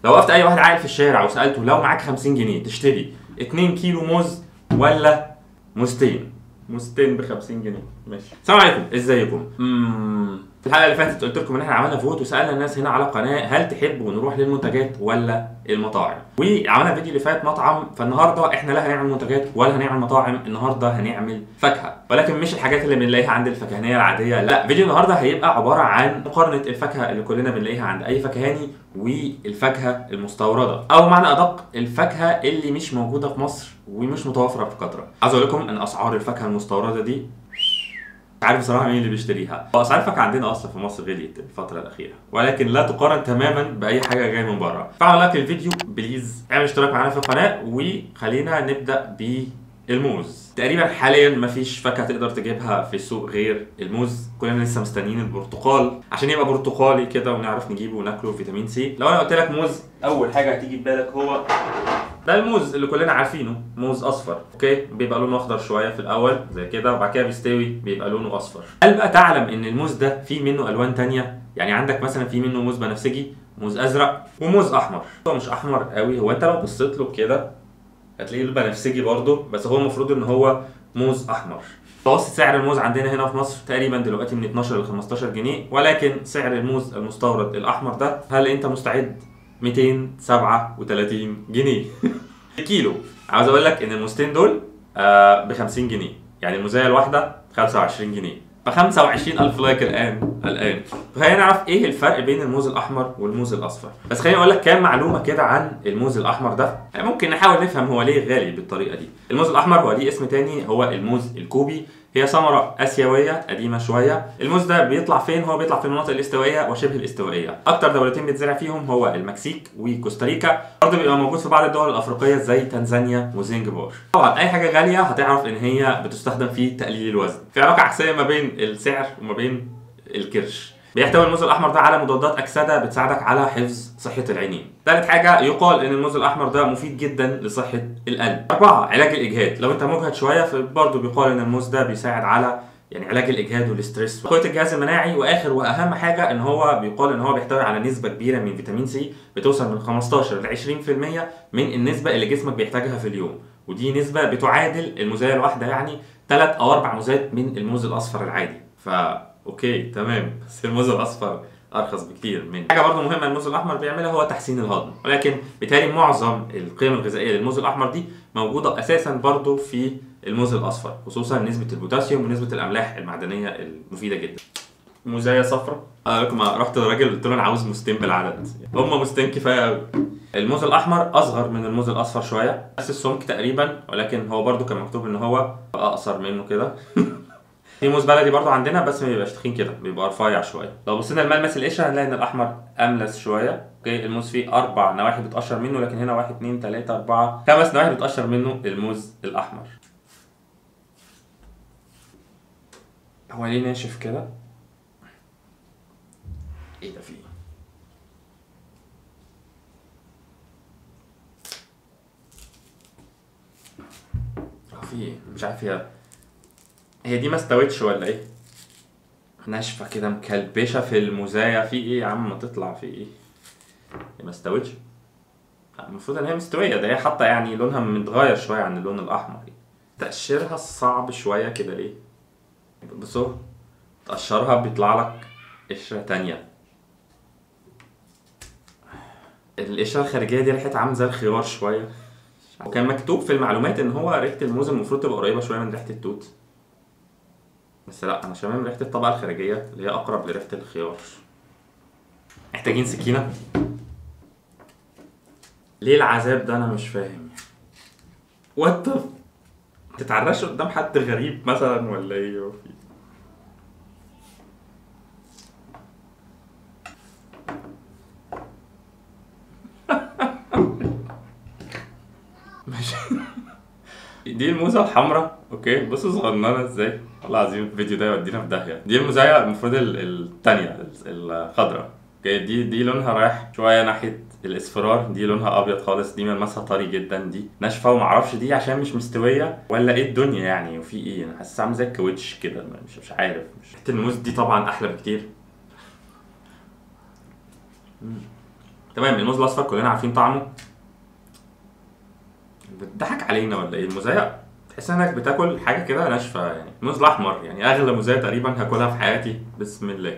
لو وقفت اي واحد عاقل في الشارع وسالته لو معاك 50 جنيه تشتري 2 كيلو موز ولا موزتين موزتين ب 50 جنيه ماشي السلام عليكم ازيكم امم الحلقه اللي فاتت قلت لكم ان احنا عملنا فوت وسالنا الناس هنا على القناه هل تحبوا نروح للمنتجات ولا المطاعم وعملنا الفيديو اللي فات مطعم فالنهارده احنا لا هنعمل منتجات ولا هنعمل مطاعم النهارده هنعمل فاكهه ولكن مش الحاجات اللي بنلاقيها عند الفكهانيه العاديه لا فيديو النهارده هيبقى عباره عن مقارنه الفاكهه اللي كلنا بنلاقيها عند اي فكهاني والفاكهه المستورده او معنى ادق الفاكهه اللي مش موجوده في مصر ومش متوفره في كثره عايز اقول لكم ان اسعار الفاكهه المستورده دي مش عارف بصراحه مين اللي بيشتريها اسعار الفاكهه عندنا اصلا في مصر غليت الفتره الاخيره ولكن لا تقارن تماما باي حاجه جايه من بره فعمل لايك للفيديو بليز اعمل اشتراك معانا في القناه وخلينا نبدا بالموز تقريبا حاليا مفيش فاكهه تقدر تجيبها في السوق غير الموز كلنا لسه مستنيين البرتقال عشان يبقى برتقالي كده ونعرف نجيبه وناكله فيتامين سي لو انا قلت لك موز اول حاجه هتيجي في بالك هو ده الموز اللي كلنا عارفينه موز اصفر اوكي بيبقى لونه اخضر شويه في الاول زي كده وبعد كده بيستوي بيبقى لونه اصفر هل بقى تعلم ان الموز ده فيه منه الوان تانية يعني عندك مثلا في منه موز بنفسجي موز ازرق وموز احمر هو مش احمر قوي هو انت لو بصيت له كده هتلاقيه البنفسجي برضه بس هو المفروض ان هو موز احمر متوسط سعر الموز عندنا هنا في مصر تقريبا دلوقتي من 12 ل 15 جنيه ولكن سعر الموز المستورد الاحمر ده هل انت مستعد 237 جنيه الكيلو عاوز اقول لك ان الموزتين دول آه ب 50 جنيه يعني الموزايه الواحده 25 جنيه ف 25000 لايك الان الان فخلينا نعرف ايه الفرق بين الموز الاحمر والموز الاصفر بس خليني اقول لك كام معلومه كده عن الموز الاحمر ده يعني ممكن نحاول نفهم هو ليه غالي بالطريقه دي الموز الاحمر هو ليه اسم تاني هو الموز الكوبي هي ثمرة آسيوية قديمة شوية، الموز ده بيطلع فين؟ هو بيطلع في المناطق الاستوائية وشبه الاستوائية، أكتر دولتين بيتزرع فيهم هو المكسيك وكوستاريكا، برضه بيبقى موجود في بعض الدول الأفريقية زي تنزانيا وزنجبار. طبعا أي حاجة غالية هتعرف إن هي بتستخدم في تقليل الوزن، في علاقة عكسية ما بين السعر وما بين الكرش. بيحتوي الموز الاحمر ده على مضادات اكسده بتساعدك على حفظ صحه العينين. ثالث حاجه يقال ان الموز الاحمر ده مفيد جدا لصحه القلب. اربعه علاج الاجهاد، لو انت مجهد شويه فبرضه بيقال ان الموز ده بيساعد على يعني علاج الاجهاد والاسترس قوه الجهاز المناعي واخر واهم حاجه ان هو بيقال ان هو بيحتوي على نسبه كبيره من فيتامين سي بتوصل من 15 ل 20% من النسبه اللي جسمك بيحتاجها في اليوم ودي نسبه بتعادل الموزايه الواحده يعني ثلاث او اربع موزات من الموز الاصفر العادي ف اوكي تمام بس الموز الاصفر ارخص بكتير من حاجه برضه مهمه الموز الاحمر بيعملها هو تحسين الهضم ولكن بالتالي معظم القيم الغذائيه للموز الاحمر دي موجوده اساسا برضه في الموز الاصفر خصوصا نسبه البوتاسيوم ونسبه الاملاح المعدنيه المفيده جدا موزايه صفرا اقول لكم رحت للراجل قلت له انا عاوز موزتين بالعدد هم موزتين كفايه قوي الموز الاحمر اصغر من الموز الاصفر شويه نفس السمك تقريبا ولكن هو برضه كان مكتوب ان هو اقصر منه كده في موز بلدي برضو عندنا بس ما بيبقاش تخين كده بيبقى رفيع شويه لو بصينا لملمس القشره هنلاقي ان الاحمر املس شويه اوكي الموز فيه اربع نواحي بتقشر منه لكن هنا واحد اتنين تلاته اربعه خمس نواحي بتقشر منه الموز الاحمر هو ليه ناشف كده ايه ده فيه هو في ايه مش عارف هي هي دي ما استوتش ولا ايه ناشفه كده مكلبشه في المزايا في ايه يا عم ما تطلع في ايه هي ما استوتش المفروض ان هي مستويه ده هي حاطه يعني لونها متغير شويه عن اللون الاحمر تقشيرها صعب شويه كده ليه بصوا تقشرها بيطلع لك قشره تانية القشره الخارجيه دي ريحتها عامله زي الخيار شويه وكان مكتوب في المعلومات ان هو ريحه الموز المفروض تبقى قريبه شويه من ريحه التوت بس لا انا شامم ريحه الطبقه الخارجيه اللي هي اقرب لريحه الخيار محتاجين سكينه ليه العذاب ده انا مش فاهم وات تتعرش قدام حد غريب مثلا ولا ايه وفي ماشي دي الموزه الحمراء اوكي بصوا صغننه ازاي والله العظيم الفيديو ده يودينا في داهيه دي الموزايه المفروض ال- التانية الخضراء اوكي دي دي لونها رايح شويه ناحيه الاصفرار دي لونها ابيض خالص دي ملمسها طري جدا دي ناشفه ومعرفش دي عشان مش مستويه ولا ايه الدنيا يعني وفي ايه انا حاسسها عامله زي الكاوتش كده مش مش عارف مش ريحه الموز دي طبعا احلى بكتير مم. تمام الموز الاصفر كلنا عارفين طعمه بتضحك علينا ولا ايه الموزايه تحس انك بتاكل حاجه كده ناشفه يعني الموز الاحمر يعني اغلى موزايه تقريبا هاكلها في حياتي بسم الله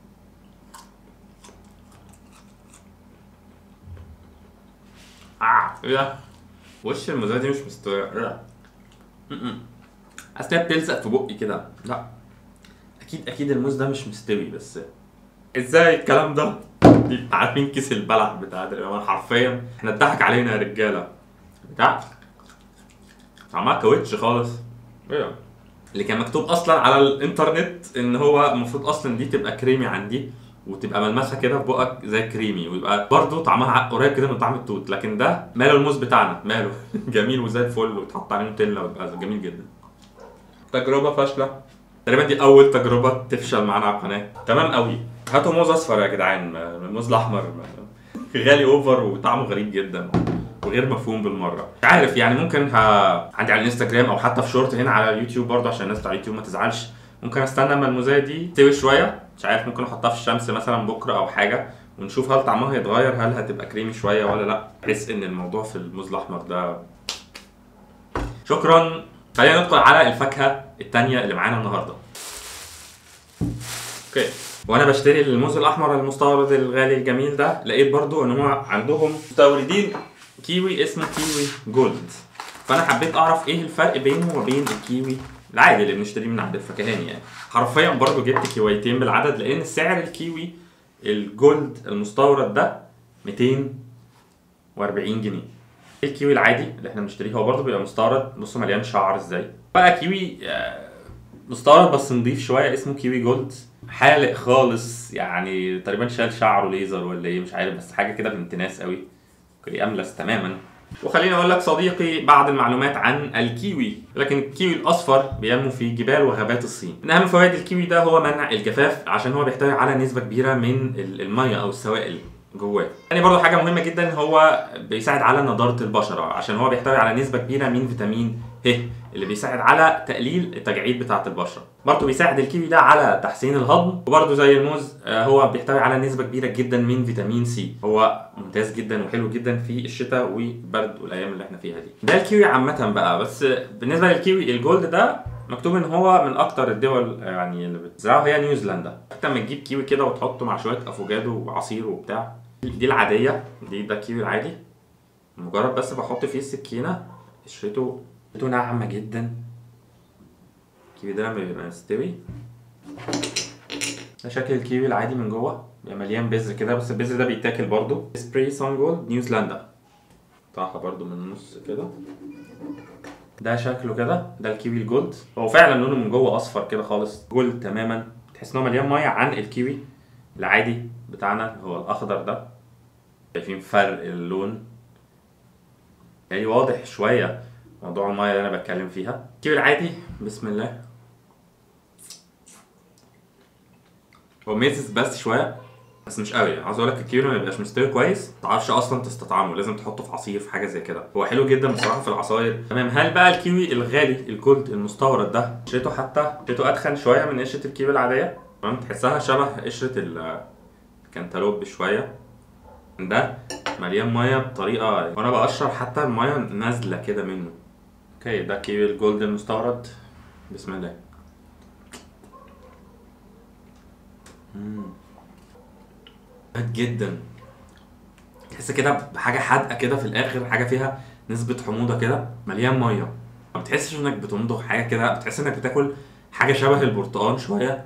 اه ايه ده وش الموزايه دي مش مستويه ايه ده م-م. حاسس إنها بتلزق في بقي كده لا اكيد اكيد الموز ده مش مستوي بس ازاي الكلام ده دي عارفين كيس البلح بتاع ده حرفيا احنا اتضحك علينا يا رجاله بتاع طعمها كاوتش خالص ايه ده؟ اللي كان مكتوب اصلا على الانترنت ان هو المفروض اصلا دي تبقى كريمي عندي وتبقى ملمسها كده في بقك زي كريمي ويبقى برضه طعمها قريب كده من طعم التوت لكن ده ماله الموز بتاعنا ماله جميل وزي الفل ويتحط عليه نوتيلا ويبقى جميل جدا تجربه فاشله تقريبا دي اول تجربه تفشل معانا على القناه تمام قوي هاتوا موز اصفر يا جدعان الموز الاحمر غالي اوفر وطعمه غريب جدا وغير مفهوم بالمره مش عارف يعني ممكن ه... عندي على الانستجرام او حتى في شورت هنا على اليوتيوب برضه عشان الناس بتاع اليوتيوب ما تزعلش ممكن استنى اما الموزايه دي تستوي شويه مش عارف ممكن احطها في الشمس مثلا بكره او حاجه ونشوف هل طعمها هيتغير هل هتبقى كريمي شويه ولا لا بحس ان الموضوع في الموز الاحمر ده شكرا خلينا ندخل على الفاكهه الثانيه اللي معانا النهارده اوكي وانا بشتري الموز الاحمر المستورد الغالي الجميل ده لقيت برضو ان هم عندهم مستوردين كيوي اسمه كيوي جولد فانا حبيت اعرف ايه الفرق بينه وبين الكيوي العادي اللي بنشتريه من عند الفكهاني يعني حرفيا برضو جبت كيويتين بالعدد لان سعر الكيوي الجولد المستورد ده 240 جنيه الكيوي العادي اللي احنا بنشتريه هو برضو بيبقى مستورد بصوا مليان شعر ازاي بقى كيوي آه، مستورد بس نضيف شويه اسمه كيوي جولد حالق خالص يعني تقريبا شال شعره ليزر ولا ايه مش عارف بس حاجه كده بنت ناس قوي اوكي املس تماما وخليني اقول لك صديقي بعض المعلومات عن الكيوي لكن الكيوي الاصفر بينمو في جبال وغابات الصين من اهم فوائد الكيوي ده هو منع الجفاف عشان هو بيحتوي على نسبه كبيره من ال- الميه او السوائل جواه يعني برضه حاجه مهمه جدا هو بيساعد على نضاره البشره عشان هو بيحتوي على نسبه كبيره من فيتامين ه اللي بيساعد على تقليل التجاعيد بتاعه البشره برضه بيساعد الكيوي ده على تحسين الهضم وبرضه زي الموز آه، هو بيحتوي على نسبه كبيره جدا من فيتامين سي هو ممتاز جدا وحلو جدا في الشتاء والبرد والايام اللي احنا فيها دي ده الكيوي عامه بقى بس بالنسبه للكيوي الجولد ده مكتوب ان هو من اكتر الدول يعني اللي بتزرعه هي نيوزيلندا انت لما تجيب كيوي كده وتحطه مع شويه افوكادو وعصير وبتاع دي العاديه دي ده الكيوي العادي مجرد بس بحط فيه السكينه قشرته قشرته ناعمه جدا الكيوي ده لما بيبقى مستوي ده شكل الكيوي العادي من جوه بيبقى مليان بذر كده بس البذر ده بيتاكل برضه سبراي سان جولد نيوزيلندا قطعها برضه من النص كده ده شكله كده ده الكيوي الجولد هو فعلا لونه من جوه اصفر كده خالص جولد تماما تحس ان هو مليان ميه عن الكيوي العادي بتاعنا اللي هو الاخضر ده شايفين فرق اللون يعني واضح شويه موضوع الميه اللي انا بتكلم فيها الكيوي العادي بسم الله هو ميزز بس شويه بس مش قوي عاوز اقول لك الكيوي ما يبقاش مستوي كويس ما تعرفش اصلا تستطعمه لازم تحطه في عصير في حاجه زي كده هو حلو جدا بصراحه في العصاير تمام هل بقى الكيوي الغالي الجولد المستورد ده قشرته حتى قشرته اتخن شويه من قشره الكيوي العاديه تمام تحسها شبه قشره ال- الكنتالوب شويه ده مليان ميه بطريقه وانا بقشر حتى الميه نازله كده منه اوكي ده كيوي الجولد المستورد بسم الله مم. جامد جدا تحس كده بحاجه حادقه كده في الاخر حاجه فيها نسبه حموضه كده مليان ميه ما بتحسش انك بتمضغ حاجه كده بتحس انك بتاكل حاجه شبه البرتقال شويه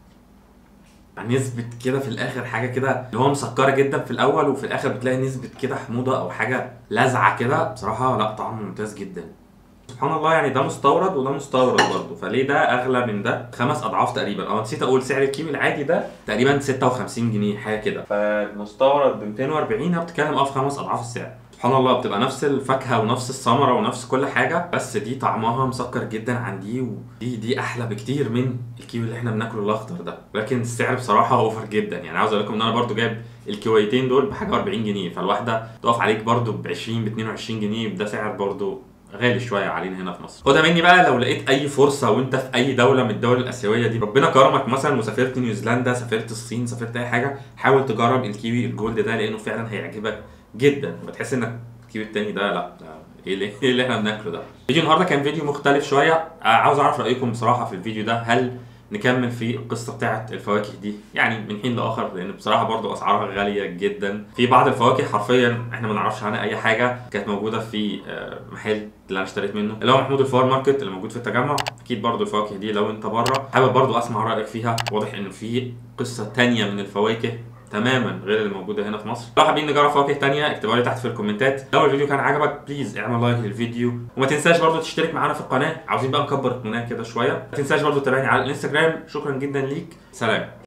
نسبة كده في الآخر حاجة كده اللي هو مسكرة جدا في الأول وفي الآخر بتلاقي نسبة كده حموضة أو حاجة لاذعة كده بصراحة لا طعمه ممتاز جدا سبحان الله يعني ده مستورد وده مستورد برضه فليه ده اغلى من ده خمس اضعاف تقريبا اه نسيت اقول سعر الكيمي العادي ده تقريبا 56 جنيه حاجه كده فالمستورد ب 240 بتتكلم اه في خمس اضعاف السعر سبحان الله بتبقى نفس الفاكهه ونفس الثمره ونفس كل حاجه بس دي طعمها مسكر جدا عن دي ودي دي احلى بكتير من الكيوي اللي احنا بناكله الاخضر ده لكن السعر بصراحه اوفر جدا يعني عاوز اقول لكم ان انا برضو جايب الكيويتين دول بحاجه 40 جنيه فالواحده تقف عليك برضو ب 20 ب 22 جنيه ده سعر برضو غالي شويه علينا هنا في مصر خدها مني بقى لو لقيت اي فرصه وانت في اي دوله من الدول الاسيويه دي ربنا كرمك مثلا وسافرت نيوزيلندا سافرت الصين سافرت اي حاجه حاول تجرب الكيوي الجولد ده لانه فعلا هيعجبك جدا بتحس انك الكيوي التاني ده لا ده ايه اللي, إيه اللي احنا بناكله ده فيديو النهارده كان فيديو مختلف شويه آه، عاوز اعرف رايكم بصراحه في الفيديو ده هل نكمل في القصه بتاعه الفواكه دي يعني من حين لاخر لان بصراحه برضو اسعارها غاليه جدا في بعض الفواكه حرفيا احنا ما نعرفش عنها اي حاجه كانت موجوده في آه، محل اللي انا اشتريت منه اللي هو محمود الفار ماركت اللي موجود في التجمع اكيد برضو الفواكه دي لو انت بره حابب برضو اسمع رايك فيها واضح ان في قصه تانية من الفواكه تماما غير اللي موجوده هنا في مصر لو حابين نجرب فواكه تانية اكتبوا لي تحت في الكومنتات لو الفيديو كان عجبك بليز اعمل لايك للفيديو وما تنساش برضو تشترك معانا في القناه عاوزين بقى نكبر القناه كده شويه ما تنساش برضو تتابعني على الانستجرام شكرا جدا ليك سلام